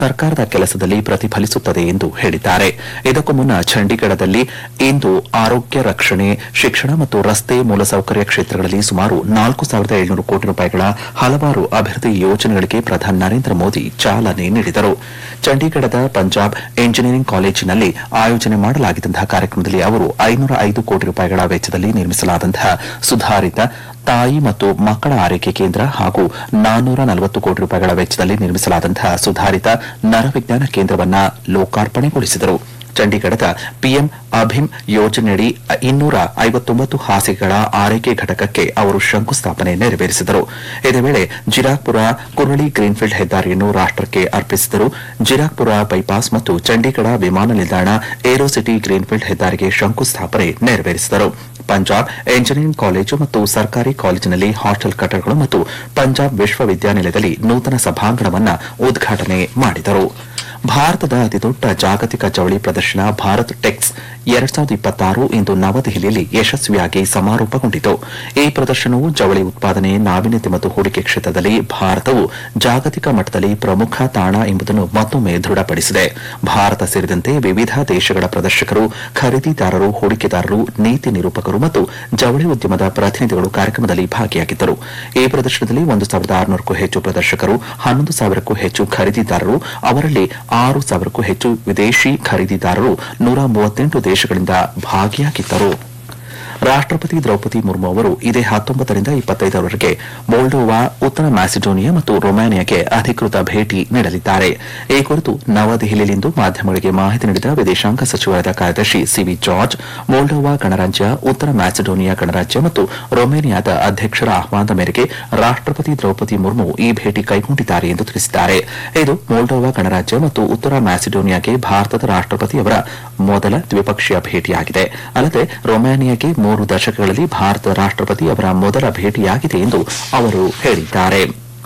ಸರ್ಕಾರದ ಕೆಲಸದಲ್ಲಿ ಪ್ರತಿಫಲಿಸುತ್ತದೆ ಎಂದು ಹೇಳಿದ್ದಾರೆ ಇದಕ್ಕೂ ಮುನ್ನ ಚಂಡೀಗಢದಲ್ಲಿ ಇಂದು ಆರೋಗ್ಯ ರಕ್ಷಣೆ ಶಿಕ್ಷಣ ಮತ್ತು ರಸ್ತೆ ಮೂಲಸೌಕರ್ಯ ಕ್ಷೇತ್ರಗಳಲ್ಲಿ ಸುಮಾರು ನಾಲ್ಕು ಸಾವಿರದ ಏಳ್ನೂರು ಕೋಟಿ ರೂಪಾಯಿಗಳ ಹಲವಾರು ಅಭಿವೃದ್ಧಿ ಯೋಜನೆಗಳಿಗೆ ಪ್ರಧಾನಿ ನರೇಂದ್ರ ಮೋದಿ ಚಾಲನೆ ನೀಡಿದರು ಚಂಡೀಗಢದ ಪಂಜಾಬ್ ಎಂಜಿನಿಯರಿಂಗ್ ಕಾಲೇಜಿನಲ್ಲಿ ಆಯೋಜನೆ ಮಾಡಲಾಗಿದ್ದಂತಹ ಕಾರ್ಯಕ್ರಮದಲ್ಲಿ ಅವರು ಐನೂರ ಐದು ಕೋಟಿ ರೂಪಾಯಿಗಳ ವೆಚ್ಚದಲ್ಲಿ ನಿರ್ಮಿಸಲಾದಂತಹ ಸುಧಾರಿತ ತಾಯಿ ಮತ್ತು ಮಕ್ಕಳ ಆರೈಕೆ ಕೇಂದ್ರ ಹಾಗೂ ನಾನ್ನೂರ ನಲವತ್ತು ಕೋಟಿ ರೂಪಾಯಿಗಳ ವೆಚ್ಚದಲ್ಲಿ ನಿರ್ಮಿಸಲಾದಂತಹ ಸುಧಾರಿತ ನರವಿಜ್ಞಾನ ಕೇಂದ್ರವನ್ನ ಲೋಕಾರ್ಪಣೆಗೊಳಿಸಿದರು ಚಂಡೀಗಢದ ಪಿಎಂ ಅಭಿಮ್ ಯೋಜನೆಯಡಿ ಇನ್ನೂರ ಐವತ್ತೊಂಬತ್ತು ಹಾಸಿಗೆಗಳ ಆರೈಕೆ ಘಟಕಕ್ಕೆ ಅವರು ಶಂಕುಸ್ಥಾಪನೆ ನೆರವೇರಿಸಿದರು ಇದೇ ವೇಳೆ ಜಿರಾಕ್ಪುರ ಕುರಳಿ ಗ್ರೀನ್ಫೀಲ್ಡ್ ಹೆದ್ದಾರಿಯನ್ನು ರಾಷ್ಟಕ್ಕೆ ಅರ್ಪಿಸಿದರು ಜಿರಾಕ್ಪುರ ಬೈಪಾಸ್ ಮತ್ತು ಚಂಡೀಗಢ ವಿಮಾನ ನಿಲ್ದಾಣ ಏರೋಸಿಟಿ ಗ್ರೀನ್ಫೀಲ್ಡ್ ಹೆದ್ದಾರಿಗೆ ಶಂಕುಸ್ಥಾಪನೆ ನೆರವೇರಿಸಿದರು ಪಂಜಾಬ್ ಎಂಜಿನಿಯರಿಂಗ್ ಕಾಲೇಜು ಮತ್ತು ಸರ್ಕಾರಿ ಕಾಲೇಜಿನಲ್ಲಿ ಹಾಸ್ಟೆಲ್ ಕಟ್ಟಡಗಳು ಮತ್ತು ಪಂಜಾಬ್ ವಿಶ್ವವಿದ್ಯಾನಿಲಯದಲ್ಲಿ ನೂತನ ಸಭಾಂಗಣವನ್ನು ಉದ್ಘಾಟನೆ ಮಾಡಿದರು ಭಾರತದ ಅತಿದೊಡ್ಡ ಜಾಗತಿಕ ಜವಳಿ ಪ್ರದರ್ಶನ ಭಾರತ್ ಟೆಕ್ಸ್ ಎರಡ್ ಸಾವಿರದ ಇಪ್ಪತ್ತಾರು ಇಂದು ನವದೆಹಲಿಯಲ್ಲಿ ಯಶಸ್ವಿಯಾಗಿ ಸಮಾರೋಪಗೊಂಡಿತು ಈ ಪ್ರದರ್ಶನವು ಜವಳಿ ಉತ್ಪಾದನೆ ನಾವೀನ್ಯತೆ ಮತ್ತು ಹೂಡಿಕೆ ಕ್ಷೇತ್ರದಲ್ಲಿ ಭಾರತವು ಜಾಗತಿಕ ಮಟ್ಟದಲ್ಲಿ ಪ್ರಮುಖ ತಾಣ ಎಂಬುದನ್ನು ಮತ್ತೊಮ್ಮೆ ದೃಢಪಡಿಸಿದೆ ಭಾರತ ಸೇರಿದಂತೆ ವಿವಿಧ ದೇಶಗಳ ಪ್ರದರ್ಶಕರು ಖರೀದಿದಾರರು ಹೂಡಿಕೆದಾರರು ನೀತಿ ನಿರೂಪಕರು ಮತ್ತು ಜವಳಿ ಉದ್ಯಮದ ಪ್ರತಿನಿಧಿಗಳು ಕಾರ್ಯಕ್ರಮದಲ್ಲಿ ಭಾಗಿಯಾಗಿದ್ದರು ಈ ಪ್ರದರ್ಶನದಲ್ಲಿ ಒಂದು ಸಾವಿರದ ಆರುನೂರಕ್ಕೂ ಹೆಚ್ಚು ಪ್ರದರ್ಶಕರು ಹನ್ನೊಂದು ಸಾವಿರಕ್ಕೂ ಹೆಚ್ಚು ಖರೀದಿದಾರರು ಅವರಲ್ಲಿ ಆರು ಸಾವಿರಕ್ಕೂ ಹೆಚ್ಚು ವಿದೇಶಿ ಖರೀದಿದಾರರು ನೂರ ಮೂವತ್ತೆಂಟು ದೇಶಗಳಿಂದ ಭಾಗಿಯಾಗಿದ್ದರು ರಾಷ್ಟಪತಿ ದ್ರೌಪದಿ ಮುರ್ಮು ಅವರು ಇದೇ ಹತ್ತೊಂಬತ್ತರಿಂದ ಇಪ್ಪತ್ತೈದರವರೆಗೆ ಮೋಲ್ಡೋವಾ ಉತ್ತರ ಮ್ಯಾಸಿಡೋನಿಯಾ ಮತ್ತು ರೊಮಾನಿಯಾಗೆ ಅಧಿಕೃತ ಭೇಟಿ ನೀಡಲಿದ್ದಾರೆ ಈ ಕುರಿತು ನವದೆಹಲಿಯಲ್ಲಿಂದು ಮಾಧ್ಯಮಗಳಿಗೆ ಮಾಹಿತಿ ನೀಡಿದ ವಿದೇಶಾಂಗ ಸಚಿವಾಲಯದ ಕಾರ್ಯದರ್ಶಿ ಸಿವಿ ಜಾರ್ಜ್ ಮೋಲ್ಡೋವಾ ಗಣರಾಜ್ಯ ಉತ್ತರ ಮ್ಯಾಸಿಡೋನಿಯಾ ಗಣರಾಜ್ಯ ಮತ್ತು ರೊಮೇನಿಯಾದ ಅಧ್ಯಕ್ಷರ ಆಹ್ವಾನದ ಮೇರೆಗೆ ರಾಷ್ಟಪತಿ ದ್ರೌಪದಿ ಮುರ್ಮು ಈ ಭೇಟಿ ಕೈಗೊಂಡಿದ್ದಾರೆ ಎಂದು ತಿಳಿಸಿದ್ದಾರೆ ಇದು ಮೋಲ್ಡೋವಾ ಗಣರಾಜ್ಯ ಮತ್ತು ಉತ್ತರ ಮ್ಯಾಸಿಡೋನಿಯಾಗೆ ಭಾರತದ ರಾಷ್ಟಪತಿಯವರ ಮೊದಲ ದ್ವಿಪಕ್ಷೀಯ ಭೇಟಿಯಾಗಿದೆ ಅಲ್ಲದೆ ರೊಮೇನಿಯಾಗೆ ಮೂರು ದಶಕಗಳಲ್ಲಿ ಭಾರತದ ರಾಷ್ಟಪತಿ ಅವರ ಮೊದಲ ಭೇಟಿಯಾಗಿದೆ ಎಂದು ಅವರು ಹೇಳಿದ್ದಾರೆ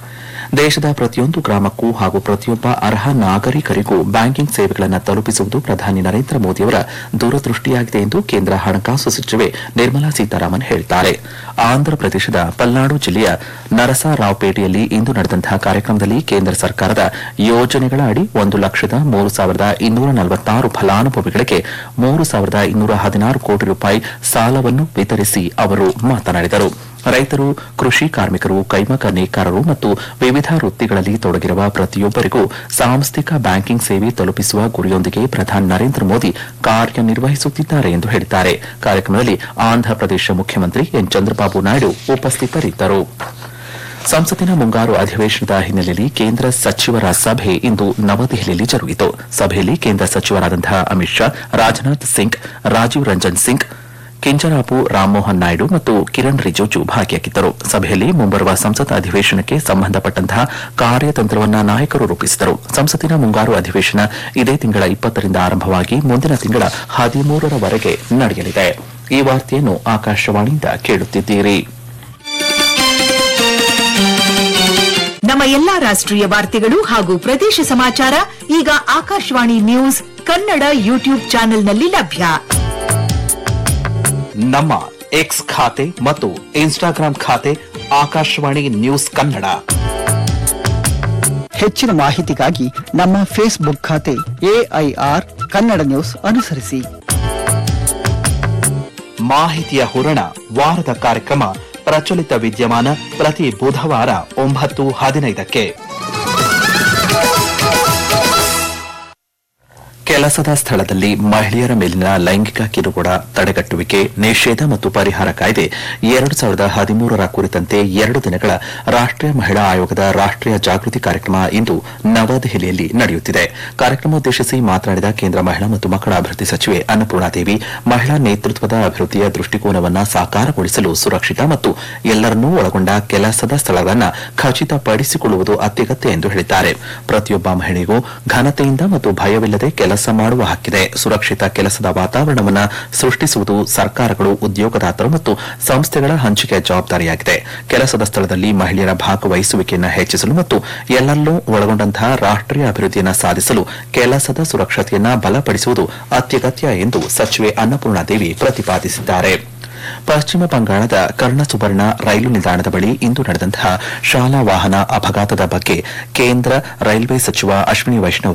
ದೇಶದ ಪ್ರತಿಯೊಂದು ಗ್ರಾಮಕ್ಕೂ ಹಾಗೂ ಪ್ರತಿಯೊಬ್ಬ ಅರ್ಹ ನಾಗರಿಕರಿಗೂ ಬ್ಯಾಂಕಿಂಗ್ ಸೇವೆಗಳನ್ನು ತಲುಪಿಸುವುದು ಪ್ರಧಾನಿ ನರೇಂದ್ರ ಮೋದಿಯವರ ದೂರದೃಷ್ಟಿಯಾಗಿದೆ ಎಂದು ಕೇಂದ್ರ ಹಣಕಾಸು ಸಚಿವೆ ನಿರ್ಮಲಾ ಸೀತಾರಾಮನ್ ಹೇಳಿದ್ದಾರೆ ಆಂಧ್ರಪ್ರದೇಶದ ಪಲ್ನಾಡು ಜಿಲ್ಲೆಯ ನರಸರಾವ್ಪೇಟೆಯಲ್ಲಿ ಇಂದು ನಡೆದಂತಹ ಕಾರ್ಯಕ್ರಮದಲ್ಲಿ ಕೇಂದ್ರ ಸರ್ಕಾರದ ಯೋಜನೆಗಳ ಅಡಿ ಒಂದು ಲಕ್ಷದ ಮೂರು ಸಾವಿರದ ಇನ್ನೂರ ನಲವತ್ತಾರು ಫಲಾನುಭವಿಗಳಿಗೆ ಮೂರು ಸಾವಿರದ ಇನ್ನೂರ ಹದಿನಾರು ಕೋಟಿ ರೂಪಾಯಿ ಸಾಲವನ್ನು ವಿತರಿಸಿ ಅವರು ಮಾತನಾಡಿದರು ರೈತರು ಕೃಷಿ ಕಾರ್ಮಿಕರು ಕೈಮಗ್ಗ ನೇಕಾರರು ಮತ್ತು ವಿವಿಧ ವೃತ್ತಿಗಳಲ್ಲಿ ತೊಡಗಿರುವ ಪ್ರತಿಯೊಬ್ಬರಿಗೂ ಸಾಂಸ್ಥಿಕ ಬ್ಯಾಂಕಿಂಗ್ ಸೇವೆ ತಲುಪಿಸುವ ಗುರಿಯೊಂದಿಗೆ ಪ್ರಧಾನಿ ನರೇಂದ್ರ ಮೋದಿ ಕಾರ್ಯನಿರ್ವಹಿಸುತ್ತಿದ್ದಾರೆ ಎಂದು ಹೇಳಿದ್ದಾರೆ ಕಾರ್ಯಕ್ರಮದಲ್ಲಿ ಆಂಧ್ರಪ್ರದೇಶ ಮುಖ್ಯಮಂತ್ರಿ ಎನ್ ಚಂದ್ರಬಾಬು ನಾಯ್ಡು ಉಪಸ್ಥಿತರಿದ್ದರು ಸಂಸತ್ತಿನ ಮುಂಗಾರು ಅಧಿವೇಶನದ ಹಿನ್ನೆಲೆಯಲ್ಲಿ ಕೇಂದ್ರ ಸಚಿವರ ಸಭೆ ಇಂದು ನವದೆಹಲಿಯಲ್ಲಿ ಜರುಗಿತು ಸಭೆಯಲ್ಲಿ ಕೇಂದ್ರ ಸಚಿವರಾದಂತಹ ಅಮಿತ್ ಶಾ ರಾಜನಾಥ್ ಸಿಂಗ್ ರಾಜೀವ್ ರಂಜನ್ ಸಿಂಗ್ ಕಿಂಜರಾಪು ರಾಮ್ಮೋಹನ್ ನಾಯ್ಡು ಮತ್ತು ಕಿರಣ್ ರಿಜಿಜು ಭಾಗಿಯಾಗಿದ್ದರು ಸಭೆಯಲ್ಲಿ ಮುಂಬರುವ ಸಂಸತ್ ಅಧಿವೇಶನಕ್ಕೆ ಸಂಬಂಧಪಟ್ಟಂತಹ ಕಾರ್ಯತಂತ್ರವನ್ನ ನಾಯಕರು ರೂಪಿಸಿದರು ಸಂಸತ್ತಿನ ಮುಂಗಾರು ಅಧಿವೇಶನ ಇದೇ ತಿಂಗಳ ಇಪ್ಪತ್ತರಿಂದ ಆರಂಭವಾಗಿ ಮುಂದಿನ ತಿಂಗಳ ಹದಿಮೂರರವರೆಗೆ ನಡೆಯಲಿದೆ ಈ ವಾರ್ತೆಯನ್ನು ಆಕಾಶವಾಣಿಯಿಂದ ಕೇಳುತ್ತಿದ್ದೀರಿ ನಮ್ಮ ಎಲ್ಲಾ ರಾಷ್ಟ್ರೀಯ ವಾರ್ತೆಗಳು ಹಾಗೂ ಪ್ರದೇಶ ಸಮಾಚಾರ ಈಗ ಆಕಾಶವಾಣಿ ನ್ಯೂಸ್ ಕನ್ನಡ ಯೂಟ್ಯೂಬ್ ಚಾನೆಲ್ನಲ್ಲಿ ಲಭ್ಯ ನಮ್ಮ ಎಕ್ಸ್ ಖಾತೆ ಮತ್ತು ಇನ್ಸ್ಟಾಗ್ರಾಂ ಖಾತೆ ಆಕಾಶವಾಣಿ ನ್ಯೂಸ್ ಕನ್ನಡ ಹೆಚ್ಚಿನ ಮಾಹಿತಿಗಾಗಿ ನಮ್ಮ ಫೇಸ್ಬುಕ್ ಖಾತೆ ಎಐಆರ್ ಕನ್ನಡ ನ್ಯೂಸ್ ಅನುಸರಿಸಿ ಮಾಹಿತಿಯ ಹೂರಣ ವಾರದ ಕಾರ್ಯಕ್ರಮ ಪ್ರಚಲಿತ ವಿದ್ಯಮಾನ ಪ್ರತಿ ಬುಧವಾರ ಒಂಬತ್ತು ಹದಿನೈದಕ್ಕೆ ಕೆಲಸದ ಸ್ಥಳದಲ್ಲಿ ಮಹಿಳೆಯರ ಮೇಲಿನ ಲೈಂಗಿಕ ಕಿರುಕುಳ ತಡೆಗಟ್ಟುವಿಕೆ ನಿಷೇಧ ಮತ್ತು ಪರಿಹಾರ ಕಾಯ್ದೆ ಎರಡು ಸಾವಿರದ ಹದಿಮೂರರ ಕುರಿತಂತೆ ಎರಡು ದಿನಗಳ ರಾಷ್ಟೀಯ ಮಹಿಳಾ ಆಯೋಗದ ರಾಷ್ಟೀಯ ಜಾಗೃತಿ ಕಾರ್ಯಕ್ರಮ ಇಂದು ನವದೆಹಲಿಯಲ್ಲಿ ನಡೆಯುತ್ತಿದೆ ಕಾರ್ಯಕ್ರಮ ಉದ್ದೇಶಿಸಿ ಮಾತನಾಡಿದ ಕೇಂದ್ರ ಮಹಿಳಾ ಮತ್ತು ಮಕ್ಕಳ ಅಭಿವೃದ್ಧಿ ಸಚಿವೆ ಅನ್ನಪೂರ್ಣಾದೇವಿ ಮಹಿಳಾ ನೇತೃತ್ವದ ಅಭಿವೃದ್ಧಿಯ ದೃಷ್ಟಿಕೋನವನ್ನು ಸಾಕಾರಗೊಳಿಸಲು ಸುರಕ್ಷಿತ ಮತ್ತು ಎಲ್ಲರನ್ನೂ ಒಳಗೊಂಡ ಕೆಲಸದ ಸ್ಥಳಗಳನ್ನು ಖಚಿತಪಡಿಸಿಕೊಳ್ಳುವುದು ಅತ್ಯಗತ್ಯ ಎಂದು ಹೇಳಿದ್ದಾರೆ ಪ್ರತಿಯೊಬ್ಬ ಮಹಿಳೆಗೂ ಘನತೆಯಿಂದ ಮತ್ತು ಭಯವಿಲ್ಲದೆ ಕೆಲಸ ಮಾಡುವ ಹಕ್ಕಿದೆ ಸುರಕ್ಷಿತ ಕೆಲಸದ ವಾತಾವರಣವನ್ನು ಸೃಷ್ಟಿಸುವುದು ಸರ್ಕಾರಗಳು ಉದ್ಯೋಗದಾತರು ಮತ್ತು ಸಂಸ್ಥೆಗಳ ಹಂಚಿಕೆಯ ಜವಾಬ್ದಾರಿಯಾಗಿದೆ ಕೆಲಸದ ಸ್ಥಳದಲ್ಲಿ ಮಹಿಳೆಯರ ಭಾಗವಹಿಸುವಿಕೆಯನ್ನು ಹೆಚ್ಚಿಸಲು ಮತ್ತು ಎಲ್ಲರನ್ನೂ ಒಳಗೊಂಡಂತಹ ರಾಷ್ಟೀಯ ಅಭಿವೃದ್ಧಿಯನ್ನು ಸಾಧಿಸಲು ಕೆಲಸದ ಸುರಕ್ಷತೆಯನ್ನು ಬಲಪಡಿಸುವುದು ಅತ್ಯಗತ್ಯ ಎಂದು ಸಚಿವೆ ಅನ್ನಪೂರ್ಣಾದೇವಿ ಪ್ರತಿಪಾದಿಸಿದ್ದಾರೆ ಪಶ್ಚಿಮ ಬಂಗಾಳದ ಕರ್ಣಸುವರ್ಣ ರೈಲು ನಿಲ್ದಾಣದ ಬಳಿ ಇಂದು ನಡೆದಂತಹ ಶಾಲಾ ವಾಹನ ಅಪಘಾತದ ಬಗ್ಗೆ ಕೇಂದ್ರ ರೈಲ್ವೆ ಸಚಿವ ಅಶ್ವಿನಿ ವೈಷ್ಣವ್